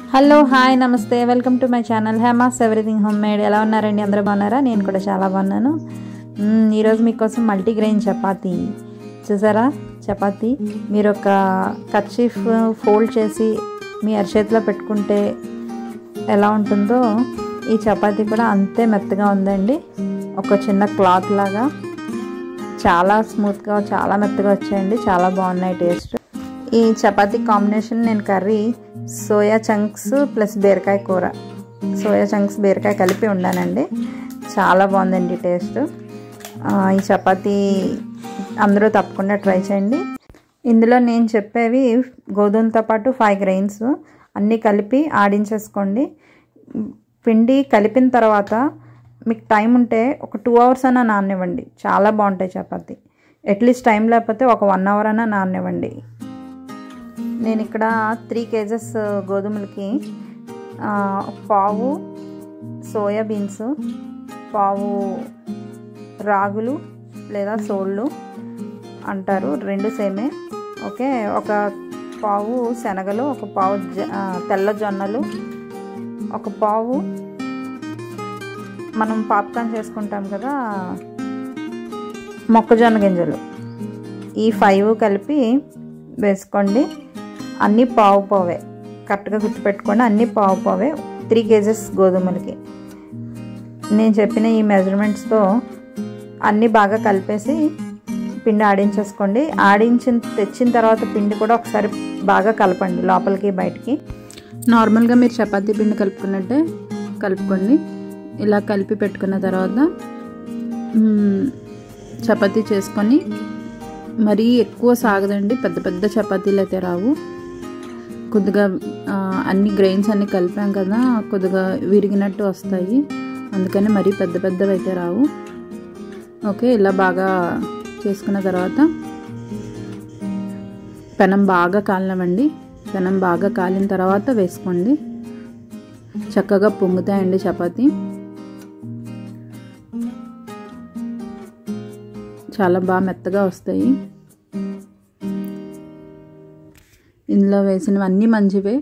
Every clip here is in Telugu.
hello hi namaste welcome to my channel Hema's everything home made ఎలా ఉన్నారండి అందరూ బాగున్నారా నేను కూడా చాలా బాగున్నాను మ్మ్, ఈరోజు మీకోసం మల్టీగ్రెయిన్ చపాతీ చూసారా చపాతీ మీరు ఒక కర్చీఫ్ ఫోల్డ్ చేసి మీ అరచేతిలో పెట్టుకుంటే ఎలా ఉంటుందో ఈ చపాతీ కూడా అంతే మెత్తగా ఉందండి ఒక చిన్న క్లాత్ లాగా చాలా స్మూత్గా చాలా మెత్తగా వచ్చాయండి చాలా బాగున్నాయి టేస్ట్ ఈ చపాతీ కాంబినేషన్ నేను కర్రీ సోయా చంక్స్ ప్లస్ బీరకాయ కూర సోయా చంక్స్ బీరకాయ కలిపి ఉండానండి చాలా బాగుందండి టేస్ట్ ఆ, ఈ చపాతీ అందరూ తప్పకుండా ట్రై చేయండి ఇందులో నేను చెప్పేవి గోధుమతో పాటు ఫైవ్ గ్రెయిన్స్ అన్నీ కలిపి ఆడించేసుకోండి పిండి కలిపిన తర్వాత మీకు టైం ఉంటే ఒక టూ అవర్స్ అయినా నాననివ్వండి చాలా బాగుంటాయి చపాతీ అట్లీస్ట్ టైం లేకపోతే ఒక వన్ అవర్ అయినా నాననివ్వండి నేను ఇక్కడ త్రీ కేజెస్ గోధుమలకి ఆ, పావు సోయా బీన్స్ పావు రాగులు లేదా సోళ్ళు అంటారు రెండు సేమే ఓకే ఒక పావు శనగలు ఒక పావు జ- ఆ, తెల్ల జొన్నలు ఒక పావు మనం పాప్కార్న్ చేసుకుంటాం కదా మొక్కజొన్న గింజలు ఈ ఫైవ్ కలిపి వేసుకోండి అన్నీ పావు పావే కరెక్ట్గా గుర్తుపెట్టుకోండి అన్నీ పావు పావే త్రీ కేజెస్ గోధుమలకి నేను చెప్పిన ఈ మెజర్మెంట్స్తో అన్నీ బాగా కలిపేసి పిండి ఆడించేసుకోండి ఆడించిన తెచ్చిన తర్వాత పిండి కూడా ఒకసారి బాగా కలపండి లోపలికి బయటికి నార్మల్గా మీరు చపాతీ పిండి కలుపుకున్నట్టే కలుపుకోండి ఇలా కలిపి పెట్టుకున్న తర్వాత మ్మ్, చపాతీ చేసుకొని మరీ ఎక్కువ సాగదండి పెద్ద పెద్ద చపాతీలు అయితే రావు కొద్దిగా ఆ, అన్ని గ్రెయిన్స్ అన్ని కలిపాం కదా కొద్దిగా విరిగినట్టు వస్తాయి అందుకని మరీ పెద్ద పెద్దవి అయితే రావు ఓకే ఇలా బాగా చేసుకున్న తర్వాత పెనం బాగా కాలినవండి పెనం బాగా కాలిన తర్వాత వేసుకోండి చక్కగా పొంగుతాయండి చపాతీ చాలా బాగా మెత్తగా వస్తాయి ఇందులో వేసినవన్నీ మంచివే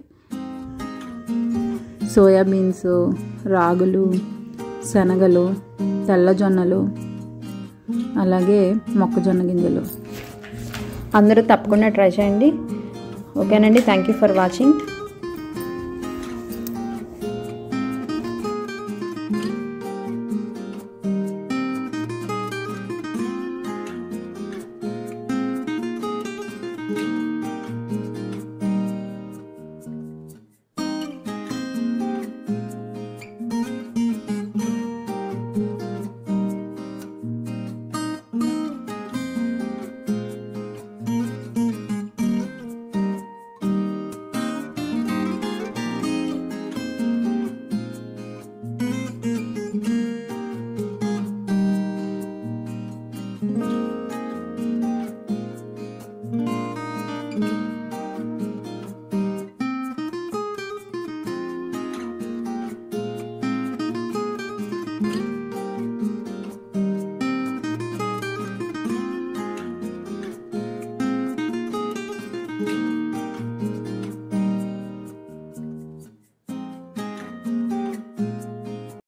సోయాబీన్స్ రాగులు శనగలు తెల్లజొన్నలు అలాగే మొక్కజొన్న గింజలు అందరూ తప్పకుండా ట్రై చేయండి ఓకేనండి థ్యాంక్ యూ ఫర్ వాచింగ్